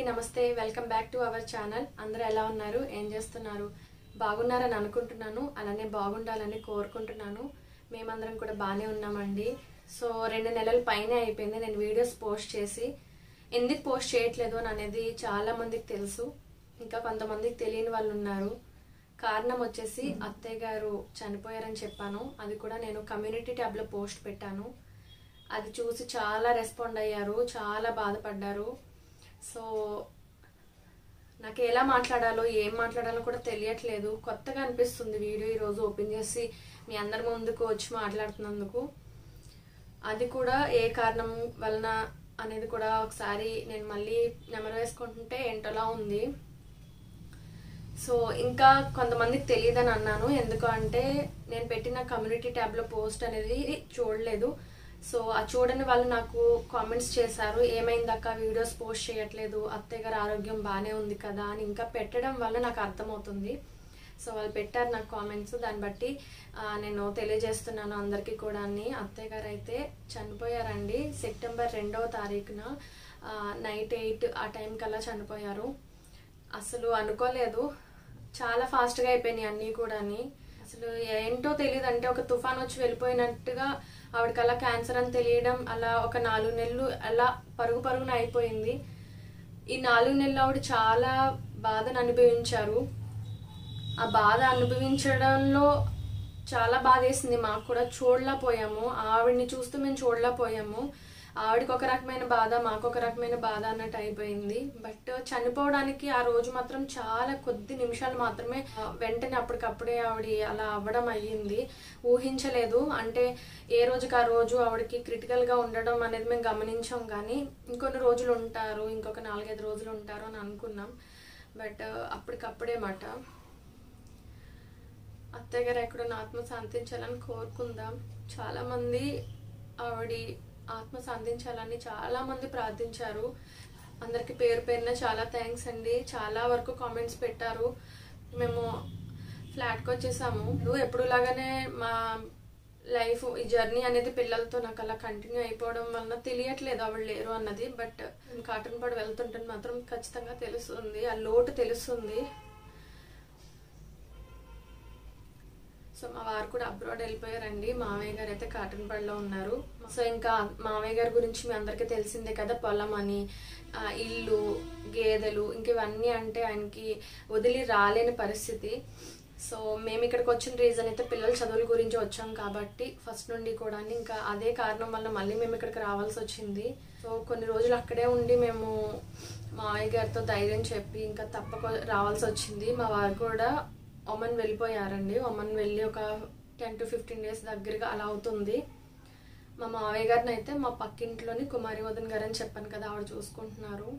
నమస్తే welcome back to our channel అందరూ ఎలా ఉన్నారు ఏం చేస్తున్నారు బాగున్నారని అనుకుంటున్నాను అలానే బాగుండాలని కోరుకుంటున్నాను మేమందరం కూడా బాగానే ఉన్నామండి సో రెండు నెలల పైనే అయిపోయింది నేను వీడియోస్ పోస్ట్ చేసి ఎందుకు పోస్ట్ చేయట్లేదు అని అనేది చాలా మందికి తెలుసు ఇంకా కొంతమందికి తెలియని వాళ్ళు ఉన్నారు కారణం వచ్చేసి అత్తయ్య గారు చనిపోయారని చెప్పాను అది కూడా నేను కమ్యూనిటీ ట్యాబ్లో పోస్ట్ పెట్టాను అది చూసి చాలా రెస్పాండ్ అయ్యారు చాలా బాధపడ్డారు సో నాకు ఎలా మాట్లాడాలో ఏం మాట్లాడాలో కూడా తెలియట్లేదు కొత్తగా అనిపిస్తుంది వీడియో ఈరోజు ఓపెన్ చేసి మీ అందరి ముందుకు వచ్చి మాట్లాడుతున్నందుకు అది కూడా ఏ కారణం వలన అనేది కూడా ఒకసారి నేను మళ్ళీ నెమరు వేసుకుంటుంటే ఏంటోలా ఉంది సో ఇంకా కొంతమందికి తెలియదని అన్నాను ఎందుకు అంటే నేను పెట్టిన కమ్యూనిటీ ట్యాబ్లో పోస్ట్ అనేది చూడలేదు సో ఆ చూడని వాళ్ళు నాకు కామెంట్స్ చేశారు ఏమైందాక వీడియోస్ పోస్ట్ చేయట్లేదు అత్తయ్య గారి ఆరోగ్యం బాగానే ఉంది కదా అని ఇంకా పెట్టడం వల్ల నాకు అర్థమవుతుంది సో వాళ్ళు పెట్టారు నాకు కామెంట్స్ దాన్ని బట్టి ఆ, నేను తెలియజేస్తున్నాను అందరికీ కూడా అత్తయ్య గారు అయితే చనిపోయారండి సెప్టెంబర్ రెండవ తారీఖున నైట్ ఎయిట్ ఆ టైం కల్లా చనిపోయారు అసలు అనుకోలేదు చాలా ఫాస్ట్గా అయిపోయినాయి అన్నీ కూడాని అసలు ఏంటో తెలియదు అంటే ఒక తుఫాన్ వచ్చి వెళ్ళిపోయినట్టుగా ఆవిడకి అలా క్యాన్సర్ అని తెలియడం అలా ఒక నాలుగు నెలలు అలా పరుగు పరుగున అయిపోయింది ఈ నాలుగు నెలలు ఆవిడ చాలా బాధను అనుభవించారు ఆ బాధ అనుభవించడంలో చాలా బాధ వేసింది మాకు కూడా చూడలేకపోయాము ఆవిడని చూస్తూ మేము చూడలేకపోయాము ఆవిడకి ఒక రకమైన బాధ మాకు ఒక రకమైన బాధ అన్నట్టు అయిపోయింది బట్ చనిపోవడానికి ఆ రోజు మాత్రం చాలా కొద్ది నిమిషాలు మాత్రమే ఆ, వెంటనే అప్పటికప్పుడే ఆవిడ అలా అవ్వడం అయ్యింది ఊహించలేదు అంటే ఏ రోజుకి ఆ రోజు ఆవిడకి క్రిటికల్గా ఉండడం అనేది మేము గమనించాం కానీ ఇంకొన్ని రోజులు ఉంటారు ఇంకొక నాలుగైదు రోజులు ఉంటారు అని అనుకున్నాం బట్ అప్పటికప్పుడే మాట అత్తయ్య గారు ఎక్కడున్న ఆత్మ శాంతించాలని కోరుకుందాం చాలా మంది ఆవిడ ఆత్మ శాంతించాలని చాలా మంది ప్రార్థించారు అందరికి పేరు పేరున చాలా థ్యాంక్స్ అండి చాలా వరకు కామెంట్స్ పెట్టారు మేము ఫ్లాట్కి వచ్చేసాము ఎప్పుడు లాగానే మా లైఫ్ ఈ జర్నీ అనేది పిల్లలతో నాకు అలా కంటిన్యూ అయిపోవడం వలన తెలియట్లేదు ఆవిడ లేరు అన్నది బట్ కాటన్ పడి వెళ్తుంటే మాత్రం ఖచ్చితంగా తెలుస్తుంది ఆ లోటు తెలుస్తుంది సో మా వారు కూడా అబ్రాడ్ వెళ్ళిపోయారండి మావయ్య గారు అయితే కాటన్ పడిలో ఉన్నారు సో ఇంకా మావయ్య గారి గురించి మీ అందరికీ తెలిసిందే కదా పొలం అని ఆ, ఇల్లు గేదెలు ఇంక ఇవన్నీ అంటే ఆయనకి వదిలి రాలేని పరిస్థితి సో మేము ఇక్కడికి వచ్చిన రీజన్ అయితే పిల్లల చదువుల గురించి వచ్చాం కాబట్టి ఫస్ట్ నుండి కూడా ఇంకా అదే కారణం వల్ల మళ్ళీ మేము ఇక్కడికి రావాల్సి వచ్చింది సో కొన్ని రోజులు అక్కడే ఉండి మేము మావయ్య గారితో ధైర్యం చెప్పి ఇంకా తప్పక రావాల్సి వచ్చింది మా వారు కూడా ఒమన్ వెళ్ళిపోయారండి ఒమన్ వెళ్ళి ఒక టెన్ టు ఫిఫ్టీన్ డేస్ దగ్గరగా అలా అవుతుంది మా మావయ్య గారిని అయితే మా పక్కింట్లోని కుమారి వదన్ గారు అని చెప్పాను కదా ఆవిడ చూసుకుంటున్నారు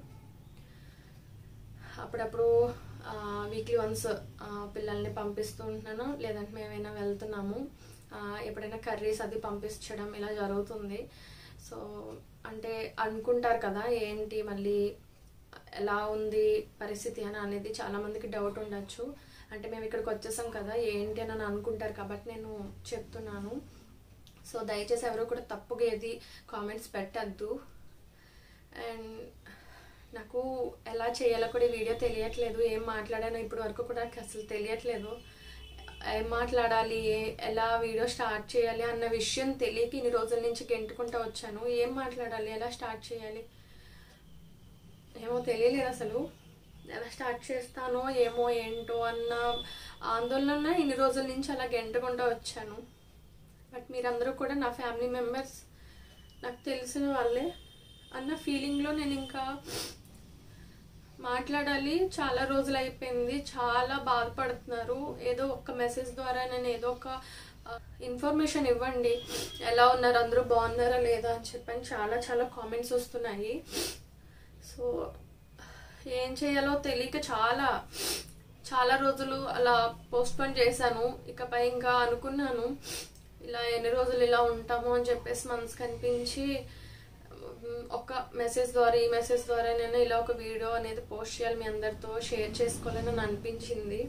అప్పుడప్పుడు వీక్లీ వన్స్ పిల్లల్ని పంపిస్తూ ఉంటున్నాను లేదంటే మేమైనా వెళ్తున్నాము ఆ, ఎప్పుడైనా కర్రీస్ అది పంపించడం ఇలా జరుగుతుంది సో అంటే అనుకుంటారు కదా ఏంటి మళ్ళీ ఎలా ఉంది పరిస్థితి అని అనేది చాలా మందికి డౌట్ ఉండొచ్చు అంటే మేము ఇక్కడికి వచ్చేసాం కదా ఏంటి అని అనుకుంటారు కాబట్టి నేను చెప్తున్నాను సో దయచేసి ఎవరు కూడా తప్పుగా ఏది కామెంట్స్ పెట్టద్దు అండ్ నాకు ఎలా చేయాలో కూడా ఈ వీడియో తెలియట్లేదు ఏం మాట్లాడానో ఇప్పటి వరకు కూడా నాకు అసలు తెలియట్లేదు ఏం మాట్లాడాలి ఏ- ఎలా వీడియో స్టార్ట్ చేయాలి అన్న విషయం తెలియక ఇన్ని రోజుల నుంచి గెంటుకుంటూ వచ్చాను ఏం మాట్లాడాలి ఎలా స్టార్ట్ చేయాలి ఏమో తెలియలేదు అసలు ఎలా స్టార్ట్ చేస్తానో ఏమో ఏంటో అన్న ఆందోళన ఇన్ని రోజుల నుంచి అలా గెంటుకుంటూ వచ్చాను బట్ మీరందరూ కూడా నా ఫ్యామిలీ మెంబర్స్ నాకు తెలిసిన వాళ్ళే అన్న ఫీలింగ్లో నేను ఇంకా మాట్లాడాలి చాలా రోజులు అయిపోయింది చాలా బాధపడుతున్నారు ఏదో ఒక మెసేజ్ ద్వారా నేను ఏదో ఒక ఇన్ఫర్మేషన్ ఇవ్వండి ఎలా ఉన్నారు అందరూ బాగున్నారా లేదా అని చెప్పని చాలా చాలా కామెంట్స్ వస్తున్నాయి సో ఏం చేయాలో తెలియక చాలా చాలా రోజులు అలా పోస్ట్పోన్ చేశాను ఇకపై ఇంకా అనుకున్నాను ఇలా ఎన్ని రోజులు ఇలా ఉంటాము అని చెప్పేసి మనసు కనిపించి ఉమ్, ఒక మెసేజ్ ద్వారా ఈ మెసేజ్ ద్వారా నేను ఇలా ఒక వీడియో అనేది పోస్ట్ చేయాలి మీ అందరితో షేర్ చేసుకోవాలని అని అనిపించింది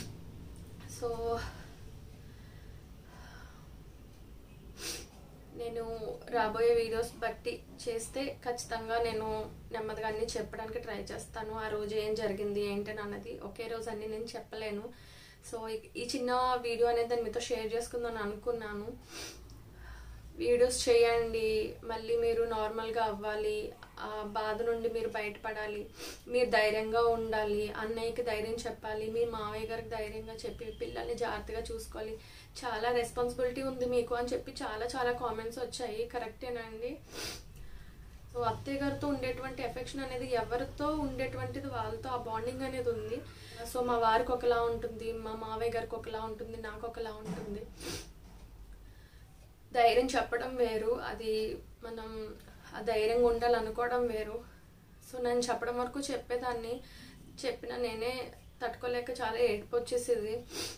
సో నేను రాబోయే వీడియోస్ బట్టి చేస్తే ఖచ్చితంగా నేను నెమ్మదిగా అన్ని చెప్పడానికి ట్రై చేస్తాను ఆ రోజు ఏం జరిగింది ఏంటని అన్నది ఒకే రోజు అన్ని నేను చెప్పలేను సో ఈ- ఈ చిన్న వీడియో అనేది నేను మీతో షేర్ చేసుకుందాం అనుకున్నాను వీడియోస్ చేయండి మళ్ళీ మీరు నార్మల్గా అవ్వాలి ఆ బాధ నుండి మీరు బయటపడాలి మీరు ధైర్యంగా ఉండాలి అన్నయ్యకి ధైర్యం చెప్పాలి మీ మావయ్య గారికి ధైర్యంగా చెప్పి పిల్లల్ని జాగ్రత్తగా చూసుకోవాలి చాలా రెస్పాన్సిబిలిటీ ఉంది మీకు అని చెప్పి చాలా చాలా కామెంట్స్ వచ్చాయి కరెక్టేనండి సో అత్తయ్య గారితో ఉండేటువంటి ఎఫెక్షన్ అనేది ఎవరితో ఉండేటువంటిది వాళ్ళతో ఆ బాండింగ్ అనేది ఉంది సో మా వారికి ఒకలా ఉంటుంది మా మావయ్య గారికి ఒకలా ఉంటుంది నాకు ఒకలా ఉంటుంది ధైర్యం చెప్పడం వేరు అది మనం ఆ ధైర్యంగా ఉండాలనుకోవడం వేరు సో నేను చెప్పడం వరకు చెప్పేదాన్ని చెప్పిన నేనే తట్టుకోలేక చాలా ఏడుపు వచ్చేసేది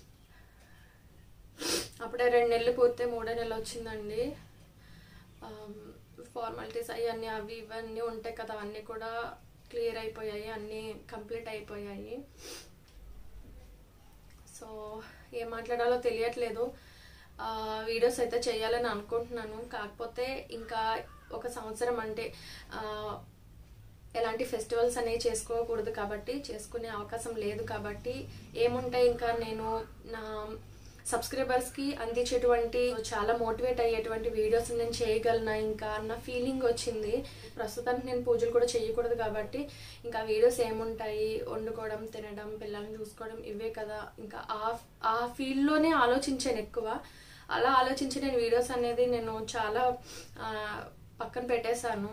అప్పుడే రెండు నెలలు పూర్తే మూడో నెల వచ్చిందండి ఫార్మాలిటీస్ అవన్నీ అవి ఇవన్నీ ఉంటాయి కదా అవన్నీ కూడా క్లియర్ అయిపోయాయి అన్నీ కంప్లీట్ అయిపోయాయి సో ఏం మాట్లాడాలో తెలియట్లేదు ఆ, వీడియోస్ అయితే చేయాలని అనుకుంటున్నాను కాకపోతే ఇంకా ఒక సంవత్సరం అంటే ఆ, ఎలాంటి ఫెస్టివల్స్ అనేవి చేసుకోకూడదు కాబట్టి చేసుకునే అవకాశం లేదు కాబట్టి ఏముంటాయి ఇంకా నేను నా సబ్స్క్రైబర్స్కి అందించేటువంటి చాలా మోటివేట్ అయ్యేటువంటి వీడియోస్ నేను చేయగలనా ఇంకా అన్న ఫీలింగ్ వచ్చింది ప్రస్తుతానికి నేను పూజలు కూడా చేయకూడదు కాబట్టి ఇంకా వీడియోస్ ఏముంటాయి వండుకోవడం తినడం పిల్లల్ని చూసుకోవడం ఇవే కదా ఇంకా ఆ ఆ ఫీల్డ్లోనే ఆలోచించాను ఎక్కువ అలా ఆలోచించి నేను వీడియోస్ అనేది నేను చాలా ఆ, పక్కన పెట్టేశాను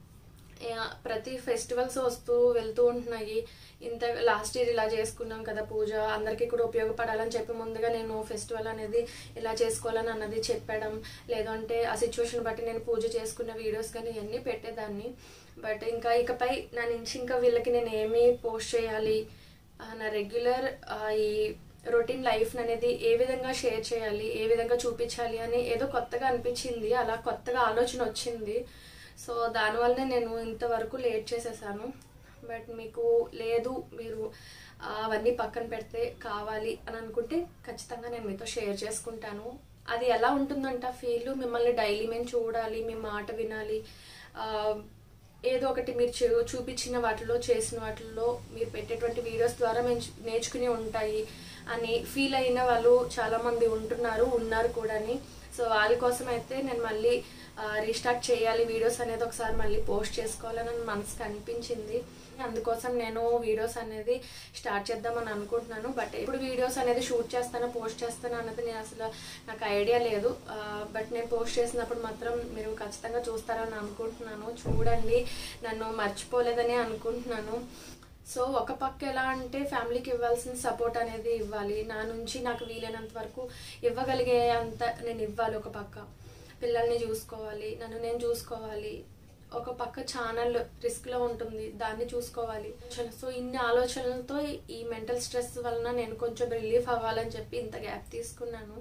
యా, ప్రతి ఫెస్టివల్స్ వస్తూ వెళ్తూ ఉంటున్నాయి ఇంత లాస్ట్ ఇయర్ ఇలా చేసుకున్నాం కదా పూజ అందరికీ కూడా ఉపయోగపడాలని చెప్పి ముందుగా నేను ఫెస్టివల్ అనేది ఇలా చేసుకోవాలని అన్నది చెప్పడం లేదంటే ఆ సిచ్యువేషన్ బట్టి నేను పూజ చేసుకున్న వీడియోస్ కానీ ఇవన్నీ పెట్టేదాన్ని బట్ ఇంకా ఇకపై నా నుంచి ఇంకా వీళ్ళకి నేను ఏమి పోస్ట్ చేయాలి ఆ, నా రెగ్యులర్ ఈ రొటీన్ లైఫ్ అనేది ఏ విధంగా షేర్ చేయాలి ఏ విధంగా చూపించాలి అని ఏదో కొత్తగా అనిపించింది అలా కొత్తగా ఆలోచన వచ్చింది సో దానివల్లనే నేను ఇంతవరకు లేట్ చేసేసాను బట్ మీకు లేదు మీరు ఆ, అవన్నీ పక్కన పెడితే కావాలి అని అనుకుంటే ఖచ్చితంగా నేను మీతో షేర్ చేసుకుంటాను అది ఎలా ఉంటుందంట ఫీల్ మిమ్మల్ని డైలీ మేము చూడాలి మీ మాట వినాలి ఆ, ఏదో ఒకటి మీరు చూ- చూపించిన వాటిలో చేసిన వాటిల్లో మీరు పెట్టేటువంటి వీడియోస్ ద్వారా మేము చూ- నేర్చుకుని ఉంటాయి అని ఫీల్ అయిన వాళ్ళు చాలా మంది ఉంటున్నారు ఉన్నారు కూడాని సో వాళ్ళ కోసం అయితే నేను మళ్ళీ రీస్టార్ట్ చేయాలి వీడియోస్ అనేది ఒకసారి మళ్ళీ పోస్ట్ చేసుకోవాలని నా మనసుకు అనిపించింది అందుకోసం నేను వీడియోస్ అనేది స్టార్ట్ చేద్దామని అనుకుంటున్నాను బట్ ఇప్పుడు వీడియోస్ అనేది షూట్ చేస్తానో పోస్ట్ చేస్తానో అన్నది నేను అసలు నాకు ఐడియా లేదు బట్ నేను పోస్ట్ చేసినప్పుడు మాత్రం మీరు ఖచ్చితంగా చూస్తారని అనుకుంటున్నాను చూడండి నన్ను మర్చిపోలేదని అనుకుంటున్నాను సో ఒక పక్క ఎలా అంటే ఫ్యామిలీకి ఇవ్వాల్సిన సపోర్ట్ అనేది ఇవ్వాలి నా నుంచి నాకు వీలైనంత వరకు ఇవ్వగలిగే అంత నేను ఇవ్వాలి ఒక పక్క పిల్లల్ని చూసుకోవాలి నన్ను నేను చూసుకోవాలి ఒక పక్క ఛానల్ రిస్క్లో ఉంటుంది దాన్ని చూసుకోవాలి సో ఇన్ని ఆలోచనలతో ఈ మెంటల్ స్ట్రెస్ వలన నేను కొంచెం రిలీఫ్ అవ్వాలని చెప్పి ఇంత గ్యాప్ తీసుకున్నాను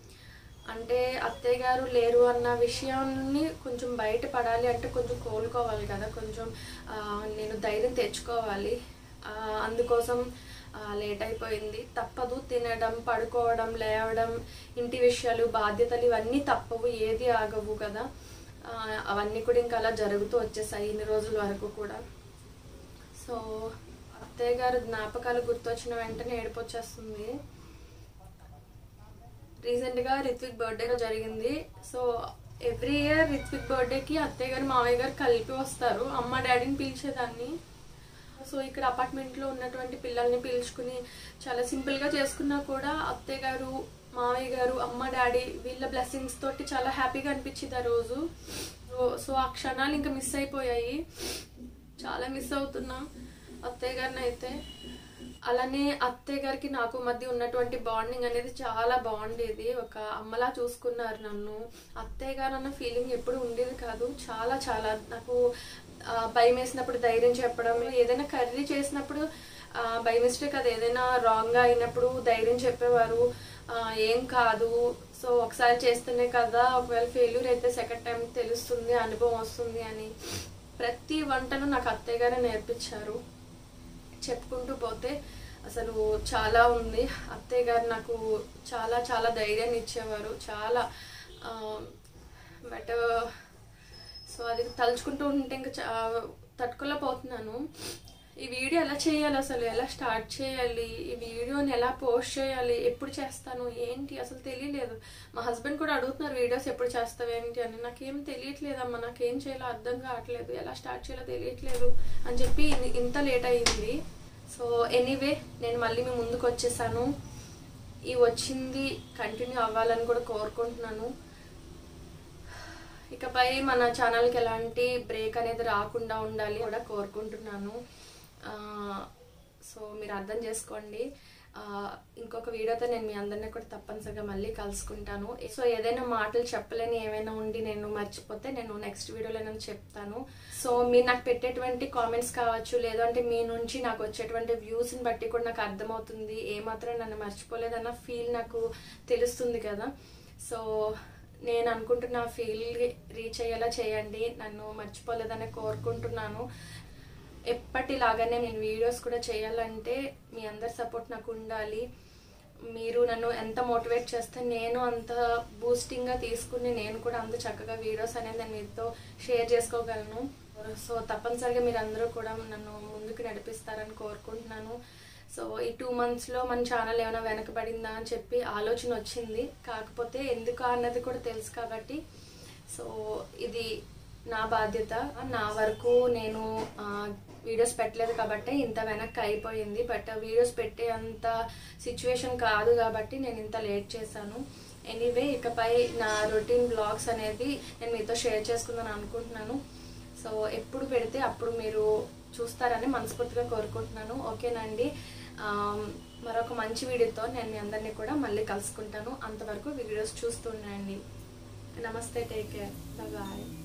అంటే అత్తయ్య గారు లేరు అన్న విషయాన్ని కొంచెం బయటపడాలి అంటే కొంచెం కోలుకోవాలి కదా కొంచెం ఆ, నేను ధైర్యం తెచ్చుకోవాలి ఆ, అందుకోసం లేట్ అయిపోయింది తప్పదు తినడం పడుకోవడం లేవడం ఇంటి విషయాలు బాధ్యతలు ఇవన్నీ తప్పవు ఏది ఆగవు కదా ఆ, అవన్నీ కూడా ఇంకా అలా జరుగుతూ వచ్చేసాయి ఇన్ని రోజుల వరకు కూడా సో అత్తయ్య గారు జ్ఞాపకాలు గుర్తొచ్చిన వెంటనే ఏడుపు వచ్చేస్తుంది రీసెంట్ గా రిత్విక్ బర్త్డే జరిగింది సో ఎవ్రీ ఇయర్ రిత్విక్ బర్త్డేకి అత్తయ్య గారు మావయ్య గారు కలిపి వస్తారు అమ్మ డాడీని పిలిచేదాన్ని సో ఇక్కడ అపార్ట్మెంట్ లో ఉన్నటువంటి పిల్లల్ని పిలుచుకుని చాలా సింపుల్ గా చేసుకున్నా కూడా అత్తయ్య గారు మావయ్య గారు అమ్మ డాడీ వీళ్ళ బ్లెస్సింగ్స్ తోటి చాలా హ్యాపీగా అనిపించింది ఆ రోజు సో- సో ఆ క్షణాలు ఇంకా మిస్ అయిపోయాయి చాలా మిస్ అవుతున్నాం అత్తయ్య గారిని అయితే అలానే అత్తయ్య గారికి నాకు మధ్య ఉన్నటువంటి బాండింగ్ అనేది చాలా బాగుండేది ఒక అమ్మలా చూసుకున్నారు నన్ను అత్తయ్య గారు అన్న ఫీలింగ్ ఎప్పుడు ఉండేది కాదు చాలా చాలా నాకు ఆ, భయం వేసినప్పుడు ధైర్యం చెప్పడం ఏదైనా కర్రీ చేసినప్పుడు బై మిస్టేక్ అది ఏదైనా రాంగ్గా అయినప్పుడు ధైర్యం చెప్పేవారు ఆ, ఏం కాదు సో ఒకసారి చేస్తేనే కదా ఒకవేళ ఫెయిల్యూర్ అయితే సెకండ్ టైం తెలుస్తుంది అనుభవం వస్తుంది అని ప్రతి వంటను నాకు అత్తయ్య గారే నేర్పించారు చెప్పుకుంటూ పోతే అసలు చాలా ఉంది అత్తయ్య గారు నాకు చాలా చాలా ధైర్యాన్ని ఇచ్చేవారు చాలా బట్ సో అది తలుచుకుంటూ ఉంటే ఇంకా చా- తట్టుకోలేకపోతున్నాను ఈ వీడియో ఎలా చేయాలి అసలు ఎలా స్టార్ట్ చేయాలి ఈ వీడియోని ఎలా పోస్ట్ చేయాలి ఎప్పుడు చేస్తాను ఏంటి అసలు తెలియలేదు మా హస్బెండ్ కూడా అడుగుతున్నారు వీడియోస్ ఎప్పుడు చేస్తావు ఏంటి అని నాకేం తెలియట్లేదమ్మా నాకేం చేయాలో అర్థం కావట్లేదు ఎలా స్టార్ట్ చేయాలో తెలియట్లేదు అని చెప్పి ఇన్- ఇంత లేట్ అయ్యింది సో ఎనీవే నేను మళ్ళీ మీ ముందుకు వచ్చేసాను ఈ వచ్చింది కంటిన్యూ అవ్వాలని కూడా కోరుకుంటున్నాను ఇకపై మన ఛానల్కి ఎలాంటి బ్రేక్ అనేది రాకుండా ఉండాలి కూడా కోరుకుంటున్నాను ఆ, సో మీరు అర్థం చేసుకోండి ఆ, ఇంకొక వీడియోతో నేను మీ అందరినీ కూడా తప్పనిసరిగా మళ్ళీ కలుసుకుంటాను సో ఏదైనా మాటలు చెప్పలేని ఏమైనా ఉండి నేను మర్చిపోతే నేను నెక్స్ట్ వీడియోలో నేను చెప్తాను సో మీరు నాకు పెట్టేటువంటి కామెంట్స్ కావచ్చు లేదంటే మీ నుంచి నాకు వచ్చేటువంటి వ్యూస్ని బట్టి కూడా నాకు అర్థమవుతుంది ఏమాత్రం నన్ను మర్చిపోలేదన్న ఫీల్ నాకు తెలుస్తుంది కదా సో నేను అనుకుంటున్న ఫీల్ రీచ్ అయ్యేలా చేయండి నన్ను మర్చిపోలేదని కోరుకుంటున్నాను ఎప్పటిలాగానే నేను వీడియోస్ కూడా చేయాలంటే మీ అందరి సపోర్ట్ నాకు ఉండాలి మీరు నన్ను ఎంత మోటివేట్ చేస్తే నేను అంత బూస్టింగ్గా తీసుకుని నేను కూడా అంత చక్కగా వీడియోస్ అనేది నేను మీతో షేర్ చేసుకోగలను సో తప్పనిసరిగా మీరు అందరూ కూడా నన్ను ముందుకు నడిపిస్తారని కోరుకుంటున్నాను సో ఈ టూ మంత్స్లో మన ఛానల్ ఏమైనా వెనకబడిందా అని చెప్పి ఆలోచన వచ్చింది కాకపోతే ఎందుకు అన్నది కూడా తెలుసు కాబట్టి సో ఇది నా బాధ్యత నా వరకు నేను ఆ, వీడియోస్ పెట్టలేదు కాబట్టి ఇంత వెనక్కి అయిపోయింది బట్ వీడియోస్ పెట్టే అంత సిచ్యువేషన్ కాదు కాబట్టి నేను ఇంత లేట్ చేశాను ఎనీవే ఇకపై నా రొటీన్ బ్లాగ్స్ అనేది నేను మీతో షేర్ చేసుకుందాం అనుకుంటున్నాను సో ఎప్పుడు పెడితే అప్పుడు మీరు చూస్తారని మనస్ఫూర్తిగా కోరుకుంటున్నాను ఓకేనండి ఆమ్, మరొక మంచి వీడియోతో నేను మీ అందరినీ కూడా మళ్ళీ కలుసుకుంటాను అంతవరకు వీడియోస్ చూస్తుండండి నమస్తే టేక్ కేర్ బాయ్